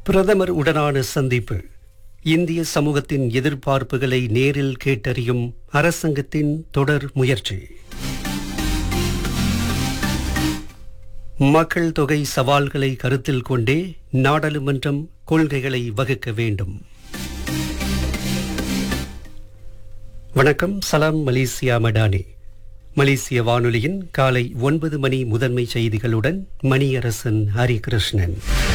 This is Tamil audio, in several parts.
பிரதமர் உடனான சந்திப்பு இந்திய சமூகத்தின் எதிர்பார்ப்புகளை நேரில் கேட்டறியும் அரசாங்கத்தின் தொடர் முயற்சி மக்கள் தொகை சவால்களை கருத்தில் கொண்டே நாடாளுமன்றம் கொள்கைகளை வகுக்க வேண்டும் வணக்கம் சலாம் மலேசியா மடானி மலேசிய வானொலியின் காலை ஒன்பது மணி முதன்மை செய்திகளுடன் மணியரசன் ஹரிகிருஷ்ணன்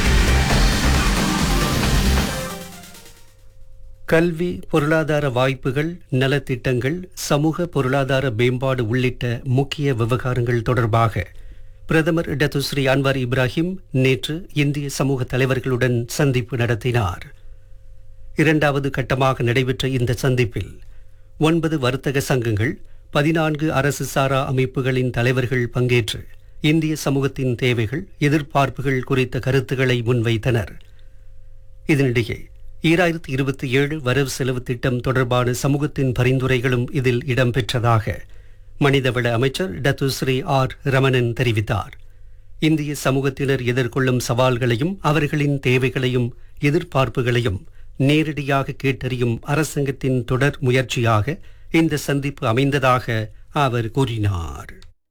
கல்வி பொருளாதார வாய்ப்புகள் நலத்திட்டங்கள் சமூக பொருளாதார மேம்பாடு உள்ளிட்ட முக்கிய விவகாரங்கள் தொடர்பாக பிரதமர் டத்துஸ்ரீ அன்வார் இப்ராஹிம் நேற்று இந்திய சமூக தலைவர்களுடன் சந்திப்பு நடத்தினார் இரண்டாவது கட்டமாக நடைபெற்ற இந்த சந்திப்பில் ஒன்பது வர்த்தக சங்கங்கள் பதினான்கு அரசு சாரா அமைப்புகளின் தலைவர்கள் பங்கேற்று இந்திய சமூகத்தின் தேவைகள் எதிர்பார்ப்புகள் குறித்த கருத்துக்களை முன்வைத்தனர் இதனிடையே ஈராயிரத்தி இருபத்தி ஏழு வரவு செலவு திட்டம் தொடர்பான சமூகத்தின் பரிந்துரைகளும் இதில் இடம்பெற்றதாக மனிதவள அமைச்சர் டத்துஸ்ரீ ஆர் ரமணன் தெரிவித்தார் இந்திய சமூகத்தினர் எதிர்கொள்ளும் சவால்களையும் அவர்களின் தேவைகளையும் எதிர்பார்ப்புகளையும் நேரடியாக கேட்டறியும் அரசாங்கத்தின் தொடர் முயற்சியாக இந்த சந்திப்பு அமைந்ததாக அவர் கூறினார்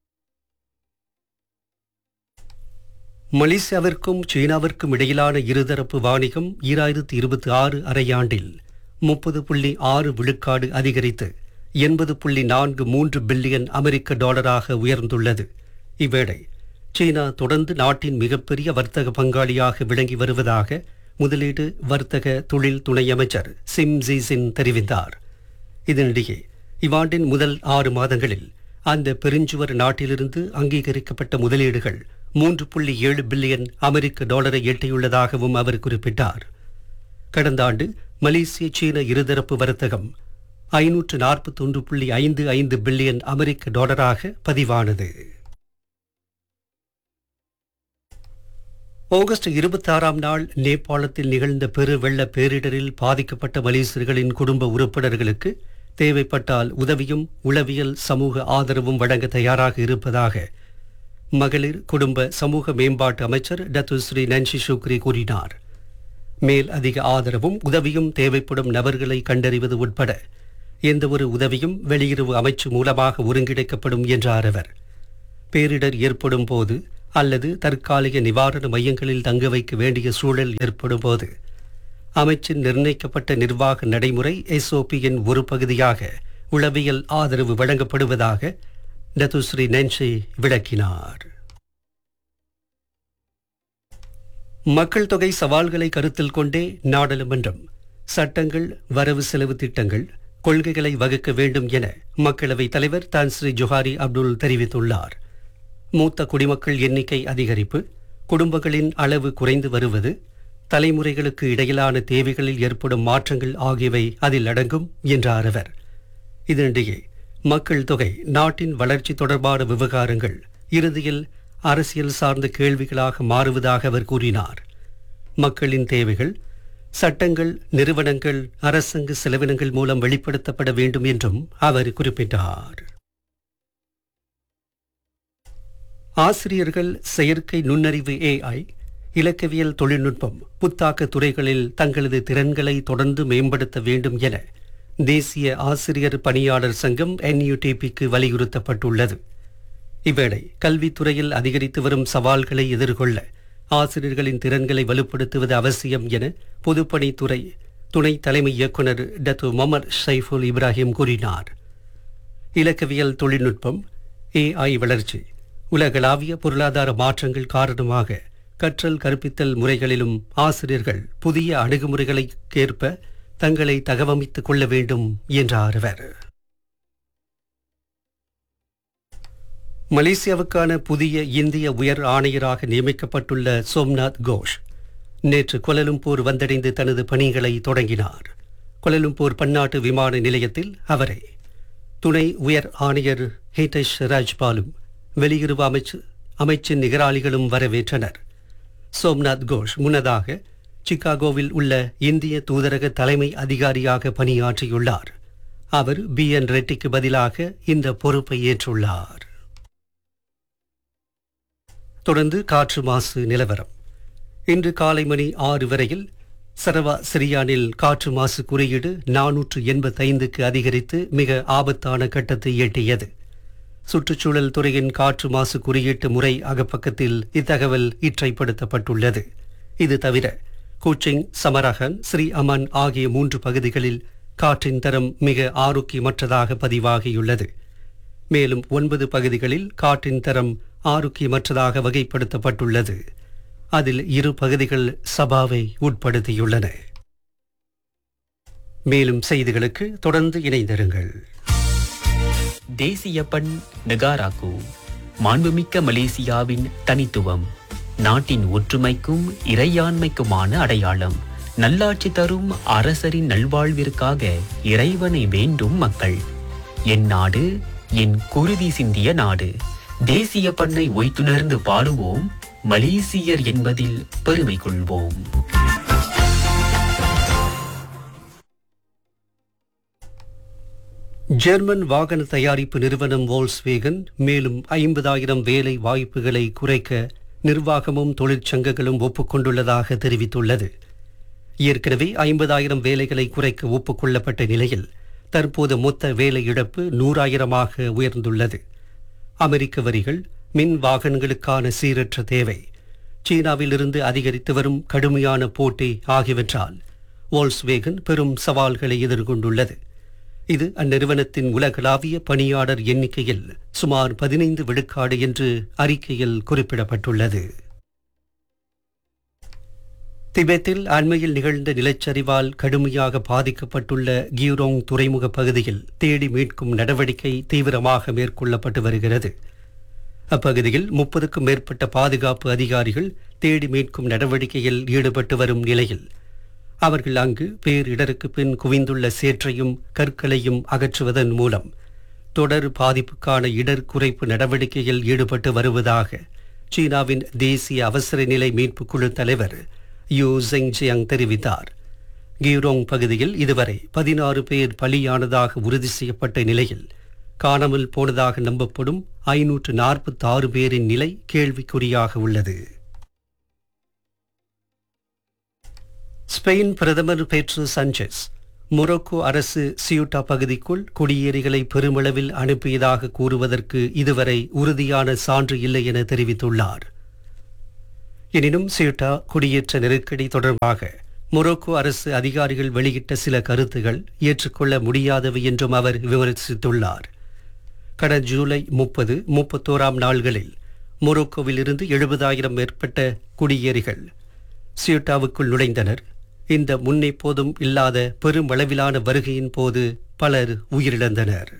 மலேசியாவிற்கும் சீனாவிற்கும் இடையிலான இருதரப்பு வாணிகம் ஈராயிரத்தி இருபத்தி ஆறு அரையாண்டில் முப்பது புள்ளி ஆறு விழுக்காடு அதிகரித்து எண்பது புள்ளி நான்கு மூன்று பில்லியன் அமெரிக்க டாலராக உயர்ந்துள்ளது இவ்வேளை சீனா தொடர்ந்து நாட்டின் மிகப்பெரிய வர்த்தக பங்காளியாக விளங்கி வருவதாக முதலீடு வர்த்தக தொழில் துணை அமைச்சர் சிம் ஜீசின் தெரிவித்தார் இதனிடையே இவ்வாண்டின் முதல் ஆறு மாதங்களில் அந்த பெருஞ்சுவர் நாட்டிலிருந்து அங்கீகரிக்கப்பட்ட முதலீடுகள் மூன்று புள்ளி ஏழு பில்லியன் அமெரிக்க டாலரை எட்டியுள்ளதாகவும் அவர் குறிப்பிட்டார் கடந்த ஆண்டு மலேசிய சீன இருதரப்பு வர்த்தகம் ஐநூற்று நாற்பத்தொன்று புள்ளி ஐந்து ஐந்து பில்லியன் அமெரிக்க டாலராக பதிவானது ஆகஸ்ட் இருபத்தாறாம் நாள் நேபாளத்தில் நிகழ்ந்த பெரு வெள்ள பேரிடரில் பாதிக்கப்பட்ட மலேசியர்களின் குடும்ப உறுப்பினர்களுக்கு தேவைப்பட்டால் உதவியும் உளவியல் சமூக ஆதரவும் வழங்க தயாராக இருப்பதாக மகளிர் குடும்ப சமூக மேம்பாட்டு அமைச்சர் டத்துஸ்ரீ நன்சி சுக்ரி கூறினார் மேல் அதிக ஆதரவும் உதவியும் தேவைப்படும் நபர்களை கண்டறிவது உட்பட எந்தவொரு உதவியும் வெளியுறவு அமைச்சு மூலமாக ஒருங்கிணைக்கப்படும் என்றார் அவர் பேரிடர் ஏற்படும் போது அல்லது தற்காலிக நிவாரண மையங்களில் தங்க வைக்க வேண்டிய சூழல் ஏற்படும் போது அமைச்சின் நிர்ணயிக்கப்பட்ட நிர்வாக நடைமுறை எஸ்ஓபியின் ஒரு பகுதியாக உளவியல் ஆதரவு வழங்கப்படுவதாக டத்துஸ்ரீ நென்சி விளக்கினார் மக்கள் தொகை சவால்களை கருத்தில் கொண்டே நாடாளுமன்றம் சட்டங்கள் வரவு செலவு திட்டங்கள் கொள்கைகளை வகுக்க வேண்டும் என மக்களவைத் தலைவர் தான் ஸ்ரீ ஜொஹாரி அப்துல் தெரிவித்துள்ளார் மூத்த குடிமக்கள் எண்ணிக்கை அதிகரிப்பு குடும்பங்களின் அளவு குறைந்து வருவது தலைமுறைகளுக்கு இடையிலான தேவைகளில் ஏற்படும் மாற்றங்கள் ஆகியவை அதில் அடங்கும் என்றார் அவர் இதனிடையே மக்கள் தொகை நாட்டின் வளர்ச்சி தொடர்பான விவகாரங்கள் இறுதியில் அரசியல் சார்ந்த கேள்விகளாக மாறுவதாக அவர் கூறினார் மக்களின் தேவைகள் சட்டங்கள் நிறுவனங்கள் அரசாங்க செலவினங்கள் மூலம் வெளிப்படுத்தப்பட வேண்டும் என்றும் அவர் குறிப்பிட்டார் ஆசிரியர்கள் செயற்கை நுண்ணறிவு ஏஐ இலக்கவியல் தொழில்நுட்பம் புத்தாக்க துறைகளில் தங்களது திறன்களை தொடர்ந்து மேம்படுத்த வேண்டும் என தேசிய ஆசிரியர் பணியாளர் சங்கம் என்யூடிபிக்கு வலியுறுத்தப்பட்டுள்ளது இவ்வேளை கல்வித்துறையில் அதிகரித்து வரும் சவால்களை எதிர்கொள்ள ஆசிரியர்களின் திறன்களை வலுப்படுத்துவது அவசியம் என பொதுப்பணித்துறை துணை தலைமை இயக்குநர் டத்து மொமர் ஷைஃபுல் இப்ராஹிம் கூறினார் இலக்கவியல் தொழில்நுட்பம் ஏஐ வளர்ச்சி உலகளாவிய பொருளாதார மாற்றங்கள் காரணமாக கற்றல் கற்பித்தல் முறைகளிலும் ஆசிரியர்கள் புதிய அணுகுமுறைகளுக்கேற்ப தங்களை தகவமைத்துக் கொள்ள வேண்டும் என்றார் அவர் மலேசியாவுக்கான புதிய இந்திய உயர் ஆணையராக நியமிக்கப்பட்டுள்ள சோம்நாத் கோஷ் நேற்று கொலலும்பூர் வந்தடைந்து தனது பணிகளை தொடங்கினார் கொலலும்பூர் பன்னாட்டு விமான நிலையத்தில் அவரை துணை உயர் ஆணையர் ஹிதேஷ் ராஜ்பாலும் வெளியுறவு அமைச்சு அமைச்சின் நிகராளிகளும் வரவேற்றனர் சோம்நாத் கோஷ் முன்னதாக சிகாகோவில் உள்ள இந்திய தூதரக தலைமை அதிகாரியாக பணியாற்றியுள்ளார் அவர் பி என் ரெட்டிக்கு பதிலாக இந்த பொறுப்பை ஏற்றுள்ளார் தொடர்ந்து காற்று மாசு நிலவரம் இன்று காலை மணி ஆறு வரையில் சரவா சிரியானில் காற்று மாசு குறியீடு நானூற்று எண்பத்தைந்துக்கு அதிகரித்து மிக ஆபத்தான கட்டத்தை எட்டியது சுற்றுச்சூழல் துறையின் காற்று மாசு குறியீட்டு முறை அகப்பக்கத்தில் இத்தகவல் இற்றைப்படுத்தப்பட்டுள்ளது இது தவிர கூச்சிங் சமரகன் ஸ்ரீ அமன் ஆகிய மூன்று பகுதிகளில் காற்றின் தரம் மிக ஆரோக்கியமற்றதாக பதிவாகியுள்ளது மேலும் ஒன்பது பகுதிகளில் காற்றின் தரம் ஆரோக்கியமற்றதாக வகைப்படுத்தப்பட்டுள்ளது அதில் இரு பகுதிகள் சபாவை உட்படுத்தியுள்ளன மேலும் செய்திகளுக்கு தொடர்ந்து இணைந்திருங்கள் தேசிய பண் நெகாராக்கு மாண்புமிக்க மலேசியாவின் தனித்துவம் நாட்டின் ஒற்றுமைக்கும் இறையாண்மைக்குமான அடையாளம் நல்லாட்சி தரும் அரசரின் நல்வாழ்விற்காக இறைவனை வேண்டும் மக்கள் என் நாடு என் குருதி சிந்திய நாடு தேசிய பண்ணை ஒய்த்துணர்ந்து பாடுவோம் மலேசியர் என்பதில் பெருமை கொள்வோம் ஜெர்மன் வாகன தயாரிப்பு நிறுவனம் வோல்ஸ்வேகன் மேலும் ஐம்பதாயிரம் வேலை வாய்ப்புகளை குறைக்க நிர்வாகமும் தொழிற்சங்கங்களும் ஒப்புக்கொண்டுள்ளதாக தெரிவித்துள்ளது ஏற்கனவே ஐம்பதாயிரம் வேலைகளை குறைக்க ஒப்புக்கொள்ளப்பட்ட நிலையில் தற்போது மொத்த வேலை இழப்பு நூறாயிரமாக உயர்ந்துள்ளது அமெரிக்க வரிகள் மின் வாகனங்களுக்கான சீரற்ற தேவை சீனாவிலிருந்து அதிகரித்து வரும் கடுமையான போட்டி ஆகியவற்றால் வோல்ஸ்வேகன் பெரும் சவால்களை எதிர்கொண்டுள்ளது இது அந்நிறுவனத்தின் உலகளாவிய பணியாளர் எண்ணிக்கையில் சுமார் பதினைந்து விழுக்காடு என்று அறிக்கையில் குறிப்பிடப்பட்டுள்ளது திபெத்தில் அண்மையில் நிகழ்ந்த நிலச்சரிவால் கடுமையாக பாதிக்கப்பட்டுள்ள கியூரோங் துறைமுக பகுதியில் தேடி மீட்கும் நடவடிக்கை தீவிரமாக மேற்கொள்ளப்பட்டு வருகிறது அப்பகுதியில் முப்பதுக்கும் மேற்பட்ட பாதுகாப்பு அதிகாரிகள் தேடி மீட்கும் நடவடிக்கையில் ஈடுபட்டு வரும் நிலையில் அவர்கள் அங்கு பேரிடருக்கு பின் குவிந்துள்ள சேற்றையும் கற்களையும் அகற்றுவதன் மூலம் தொடர் பாதிப்புக்கான இடர் குறைப்பு நடவடிக்கையில் ஈடுபட்டு வருவதாக சீனாவின் தேசிய அவசர நிலை மீட்புக் குழு தலைவர் யூ ஜெங்ஜியாங் தெரிவித்தார் கியூரோங் பகுதியில் இதுவரை பதினாறு பேர் பலியானதாக உறுதி செய்யப்பட்ட நிலையில் காணாமல் போனதாக நம்பப்படும் ஐநூற்று நாற்பத்தி ஆறு பேரின் நிலை கேள்விக்குறியாக உள்ளது ஸ்பெயின் பிரதமர் பெட்ரு சஞ்சஸ் மொரோக்கோ அரசு சியூட்டா பகுதிக்குள் குடியேறிகளை பெருமளவில் அனுப்பியதாக கூறுவதற்கு இதுவரை உறுதியான சான்று இல்லை என தெரிவித்துள்ளார் எனினும் சியூட்டா குடியேற்ற நெருக்கடி தொடர்பாக மொரோக்கோ அரசு அதிகாரிகள் வெளியிட்ட சில கருத்துகள் ஏற்றுக்கொள்ள முடியாதவை என்றும் அவர் விமர்சித்துள்ளார் கடந்த ஜூலை முப்பது முப்பத்தோராம் நாள்களில் மொரோக்கோவில் இருந்து எழுபதாயிரம் மேற்பட்ட குடியேறிகள் சியூட்டாவுக்குள் நுழைந்தனர் இந்த முன்னெப்போதும் இல்லாத பெருமளவிலான வருகையின் போது பலர் உயிரிழந்தனர்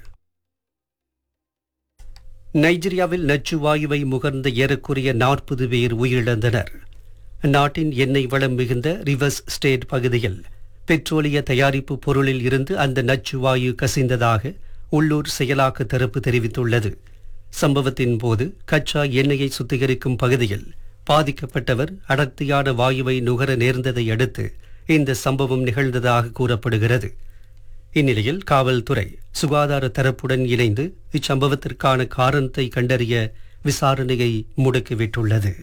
நைஜீரியாவில் நச்சு வாயுவை முகர்ந்த ஏறக்குறைய நாற்பது பேர் உயிரிழந்தனர் நாட்டின் எண்ணெய் வளம் மிகுந்த ரிவர்ஸ் ஸ்டேட் பகுதியில் பெட்ரோலிய தயாரிப்பு பொருளில் இருந்து அந்த நச்சு வாயு கசிந்ததாக உள்ளூர் செயலாக்க தரப்பு தெரிவித்துள்ளது சம்பவத்தின் போது கச்சா எண்ணெயை சுத்திகரிக்கும் பகுதியில் பாதிக்கப்பட்டவர் அடர்த்தியான வாயுவை நுகர நேர்ந்ததை அடுத்து இந்த சம்பவம் நிகழ்ந்ததாக கூறப்படுகிறது இந்நிலையில் காவல்துறை சுகாதார தரப்புடன் இணைந்து இச்சம்பவத்திற்கான காரணத்தை கண்டறிய விசாரணையை முடுக்கிவிட்டுள்ளது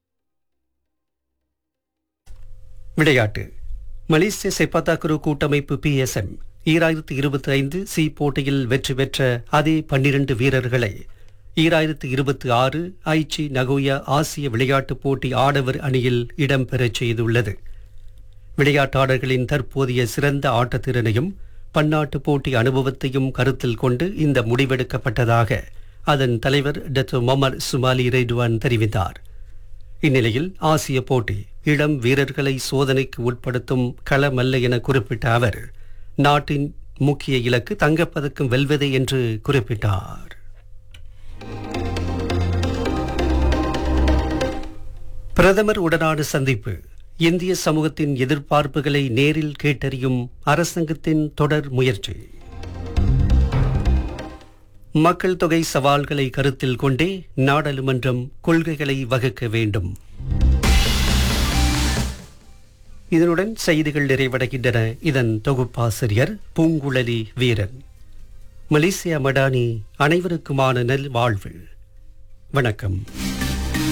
விளையாட்டு மலேசிய செப்பாத்தாக்குரு கூட்டமைப்பு பிஎஸ்எம் ஈராயிரத்து இருபத்தி ஐந்து சி போட்டியில் வெற்றி பெற்ற அதே பன்னிரண்டு வீரர்களை ஈராயிரத்து இருபத்தி ஆறு ஐச்சி நகோயா ஆசிய விளையாட்டுப் போட்டி ஆடவர் அணியில் இடம்பெறச் செய்துள்ளது விளையாட்டாளர்களின் தற்போதைய சிறந்த ஆட்டத்திறனையும் பன்னாட்டு போட்டி அனுபவத்தையும் கருத்தில் கொண்டு இந்த முடிவெடுக்கப்பட்டதாக அதன் தலைவர் டத்து மொமர் சுமாலி ரெய்டுவான் தெரிவித்தார் இந்நிலையில் ஆசிய போட்டி இளம் வீரர்களை சோதனைக்கு உட்படுத்தும் களமல்ல என குறிப்பிட்ட அவர் நாட்டின் முக்கிய இலக்கு தங்கப்பதக்கம் வெல்வதே என்று குறிப்பிட்டார் பிரதமர் உடனான சந்திப்பு இந்திய சமூகத்தின் எதிர்பார்ப்புகளை நேரில் கேட்டறியும் அரசாங்கத்தின் தொடர் முயற்சி மக்கள் தொகை சவால்களை கருத்தில் கொண்டே நாடாளுமன்றம் கொள்கைகளை வகுக்க வேண்டும் இதனுடன் செய்திகள் நிறைவடைகின்றன இதன் தொகுப்பாசிரியர் பூங்குழலி வீரன் மலேசியா மடானி அனைவருக்குமான நல் வாழ்வு வணக்கம்